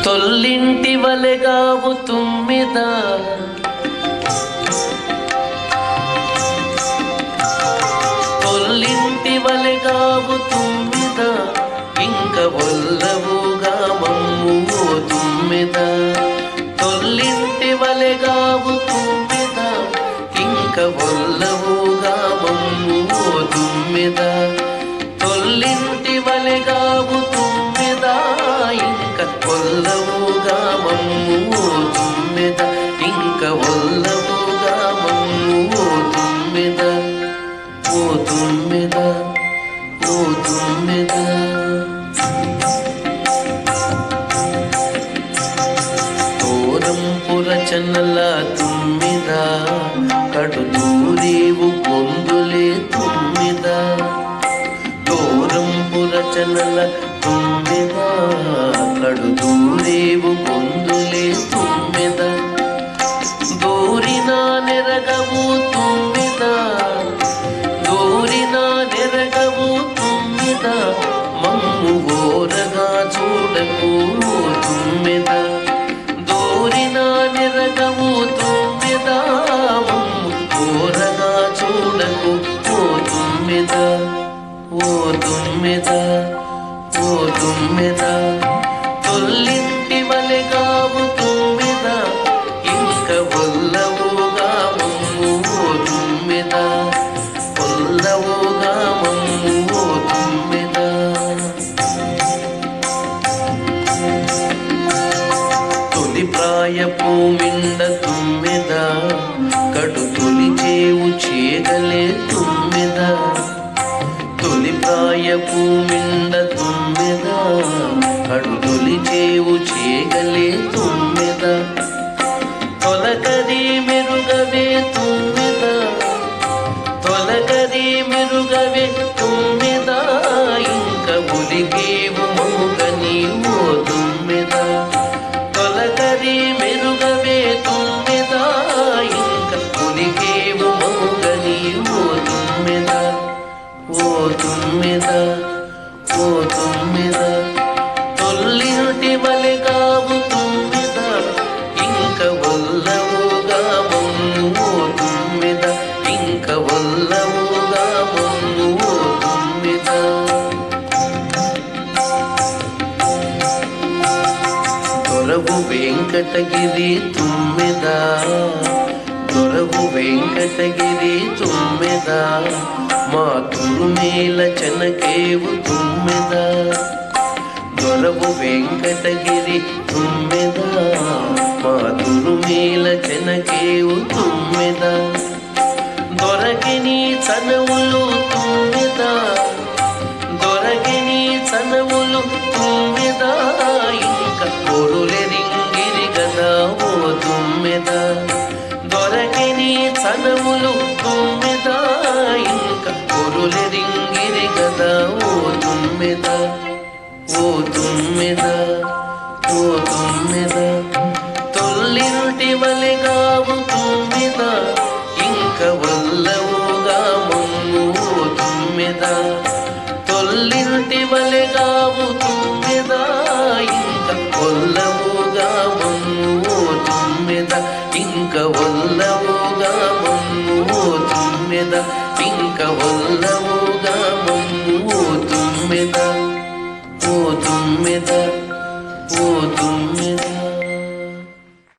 తొల్లింటి వలెగావు తుమ్మిద తొల్లింటి వలెగావు తుమ్మిద ఇంక వల్లవుగా మమ్ము ఓ తుమ్మిద తొల్లింటి వలెగావు తుమ్మిద ఇంక వల్లవుగా మమ్ము ఓ తుమ్మిద తొల్లింటి వలెగావు తుమ్మిద ఇంక వల్లవుగా మమ్ము ఓ తుమ్మిద ఇంక వల్లవుగా మమ్ము ఓ తుమ్మిద ఓ తుమ్మిద ఓ తుమ్మిద తోరంపుర చన్నల తుమ్మిద కడు దూరేవు పొందులే తుమ్మిద తోరంపుర చన్నల తుమ్మిద కడు దూరేవు పొందులే తుమ్మిద దూరిన నెరగవు తుమ్మిద దూరిన నెరగవు తుమ్మిద మమ్ము ఓరగా చూడకు తుమ్మిద దూరిన నెరగవు తుమ్మిద మమ్ము ఓరగా చూడకు ఓ తుమ్మిద ఓ తుమ్మిద ఓ తుమ్మిద తొల్లింటి వలెగావు తుమ్మిద ఇంక వల్లవుగా మమ్ము ఓ తుమ్మిద వల్లవుగా మమ్ము ఓ తుమ్మిద తొలి ప్రాయపు మిండ తుమ్మిద కడు తొలి చేవు చేయగలే తుమ్మిద తొలి ప్రాయపు మిండ తుమ్మిద కడు తొలి చేవు చేయగలే తుమ్మిద తొలకది మెరుగవే తుమ్మిద తొలకది మెరుగవే తుమ్మిద ఇంక ఉలిగేవు మముగని ఓ తుమ్మిద తొలకది మెరుగవే తుమ్మిద ఇంక ఉలిగేవు మముగని ఓ తుమ్మిద ఓ తుమ్మిద ఓ తుమ్మిద తొల్లింటి వలెగావు తుమ్మిద ఇంక వల్లవుగా మమ్ము ఓ తుమ్మిద ఇంక వల్లవుగా మమ్ము ఓ తుమ్మిద దొరవు వెంకటగిరి తుమ్మిద దొరవు వెంకటగిరి తుమ్మిద మా తురుమేల చెనకేవు తుమ్మిద దొరవు వెంకటగిరి తుమ్మిద మా తురుమేల చెనకేవు తుమ్మిద దొరకిని చనువులు తుమ్మిద దొరకిని చనువులు తుమ్మిద ఇంక పొరులెరింగిరి గదా ఓ తుమ్మిద దొరకిని చనువులు తుమ్మిద ఇంక పొరులెరింగిరి గదా ఓ తుమ్మిద ఓ తుమ్మిద ఓ తుమ్మిద తొల్లింటి వలెగావు తుమ్మిద ఇంక వల్లవుగా మమ్ము ఓ తుమ్మిద తొల్లింటి వలెగావు తుమ్మిద ఇంక వల్లవుగా మమ్ము ఓ తుమ్మిద ఇంక వల్లవుగా మమ్ము ఓ తుమ్మిద ఇంక వల్లవుగా మమ్ము ఓ తుమ్మిద ఓ తుమ్మిద ఓ తుమ్మిద